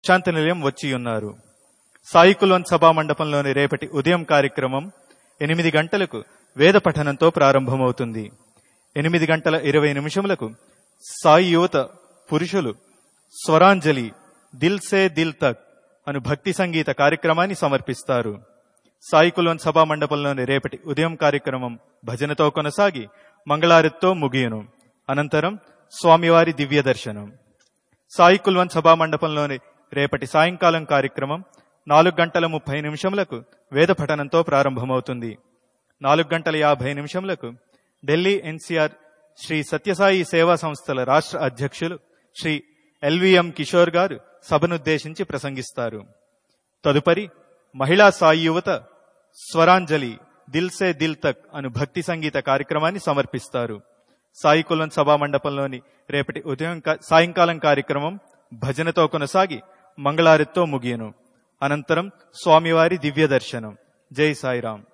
శాంతి నిలయం వచ్చి ఉన్నారు సాయి కుల్వన్ సభా మండపంలోని రేపటి ఉదయం కార్యక్రమం ఎనిమిది గంటలకు వేద పఠనంతో ప్రారంభమవుతుంది ఎనిమిది గంటల ఇరవై నిమిషములకు సాయి యువత పురుషులు స్వరాంజలి దిల్ సే దిల్ తక్ అను భక్తి సంగీత కార్యక్రమాన్ని సమర్పిస్తారు సాయి కుల్వన్ సభా మండపంలోని రేపటి ఉదయం కార్యక్రమం భజనతో కొనసాగి మంగళారతితో ముగియును అనంతరం స్వామివారి దివ్య దర్శనం సాయి కుల్వన్ సభా మండపంలోని రేపటి సాయంకాలం కార్యక్రమం నాలుగు గంటల ముప్పై నిమిషములకు వేద పఠనంతో ప్రారంభమవుతుంది నాలుగు గంటల యాభై నిమిషములకు ఢిల్లీ ఎన్సీఆర్ శ్రీ సత్యసాయి సేవా సంస్థల రాష్ట్ర అధ్యక్షులు శ్రీ ఎల్విఎం కిషోర్ గారు సభనుద్దేశించి ప్రసంగిస్తారు తదుపరి మహిళా సాయి యువత స్వరాంజలి దిల్ సే దిల్ తక్ అను భక్తి సంగీత కార్యక్రమాన్ని సమర్పిస్తారు సాయి కులన్ సభా మండపంలోని రేపటి ఉదయం కా- సాయంకాలం కార్యక్రమం భజనతో కొనసాగి మంగళారతితో ముగియను అనంతరం స్వామివారి దివ్య దర్శనం జై సాయిరాం